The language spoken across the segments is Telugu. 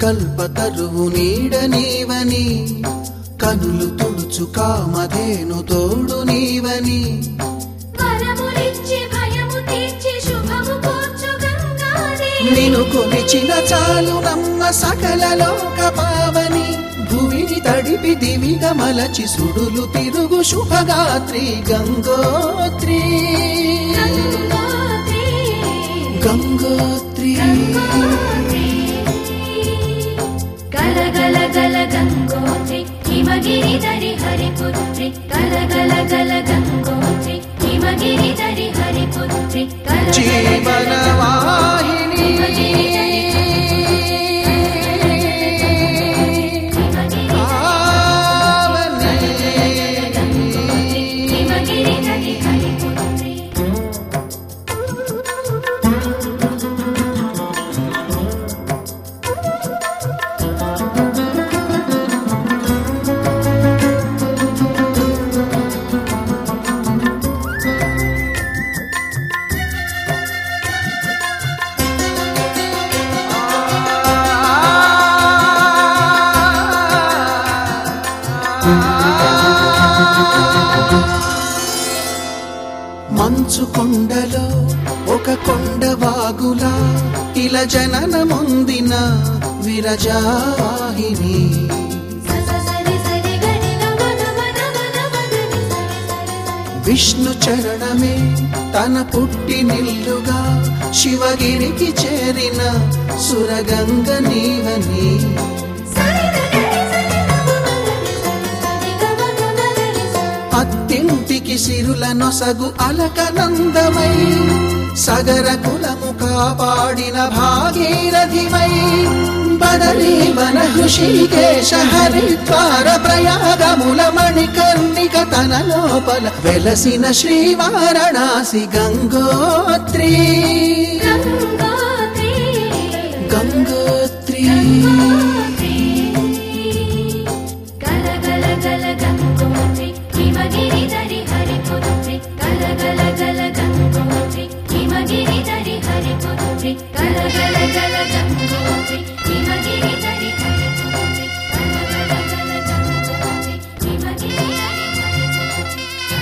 కల్పతరువు నీడ నీవని కనులు తుడుచు కామధేను తోడు నీవని వరములిచ్చి భయము తీర్చి శుభము కూర్చు గంగాదేవి నిను కొలిచిన చాలు నమ్మ సకల లోక పావని భూమిని తడిపి దివిగా మలచి సుడులు తిరుగు శుభగాత్రి గంగోత్రి గంగోత్రి గంగోత్రి గంగోత్రి గల గల గల గంగోత్రి హిమగిరి దరి హరిపుత్రి గల గల గల గంగోత్రి హిమగిరి దరి హరిపుత్రి గల గల గల జీవనవాహిని హిమగిరి దరి హిమగిరి పావని. గంగోత్రి హిమగిరి దరి హరిపుత్రి మంచు కొండలో ఒక కొండ వాగులా ఇలా జననమొందిన విరజాహిని సరి సరి గడి గమ గమ గమ గమ గని సరి సరి సరి విష్ణు చరణమే తన పుట్టి నిల్లుగా శివగిరికి చేరిన సురగంగ నీవని సరి గడి సరి గమ గని సరి సరి గమ గమ గని సరి అత్తింటికి సిరుల నొసగు అలకనందమై సగర కులము కాపాడిన భాగీరథివై బదరీ వన హృషికేశ హరిద్వార ప్రయాగముల మణికర్ణిక తన లోపల వెలసిన శ్రీవారణాసి గంగోత్రి గంగోత్రి గంగోత్రి గల గల గల గంగోత్రి హిమగిరి దరి హరిపుత్రి గల గల గల గంగోత్రి హిమగిరి దరి హరిపుత్రి గల గల గల గంగోత్రి హిమగిరి దరి హరిపుత్రి గల గల గల గంగోత్రి హిమగిరి దరి హరిపుత్రి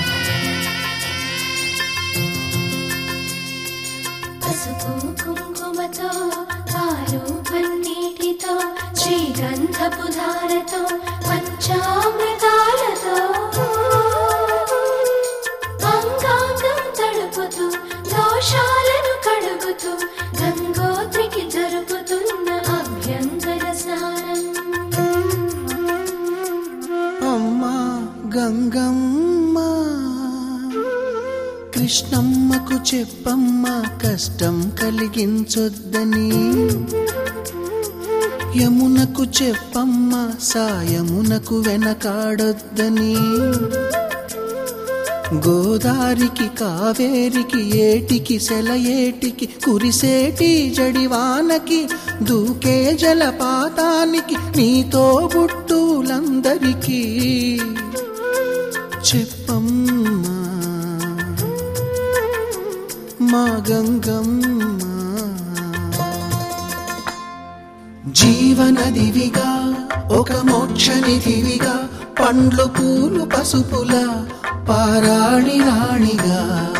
పసుపు కుంకుమతో పాలు పన్నీటితో శ్రీగంధపు ధారతో పంచామృతాలతో అంగాంగం తడుపుతూ దోషాలను కడుగుతూ గంగోత్రికి జరుపుతున్న అభ్యంగన స్నానం అమ్మా గంగమ్మ కృష్ణమ్మకు చెప్పమ్మ కష్టం కలిగించొద్దని యమునకు చెప్పమ్మ సాయమునకు వెనకాడొద్దని గోదారికి కావేరికి ఏటికి సెలయేటికి కురిసేటి జడివానకి దూకే జలపాతానికి నీతో బుట్టులందరికీ చెప్పమ్మా మా గంగమ్మ జీవనదివిగా ఒక మోక్షనిధివిగా పండ్లు పూలు పసుపుల పారాణి రాణిగా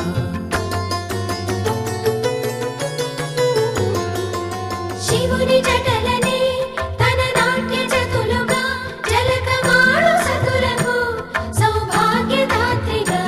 శివుని జటలనే తన నాట్య చతులుగా జలకమాడు సతులకు సౌభాగ్యదాత్రిగా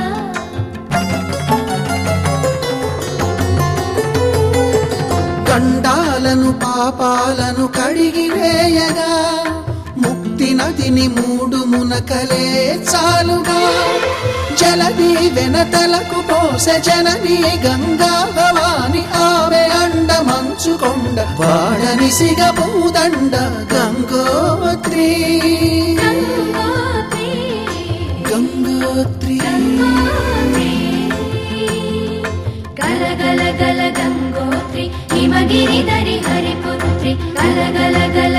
గండాలను పాపాలను కడిగివేయగా ముక్తి నదిని మూడు మునకలే చాలుగా జలది వెనతలకు పోసె జనని గంగా భవాని ఆమె అండ మంచుకొండ వాడని సిగ పూదండ గంగోత్రి గంగోత్రి గంగోత్రి గంగోత్రి గల గల గల గంగోత్రి హిమగిరి దరి హరిపుత్రి గల గల గల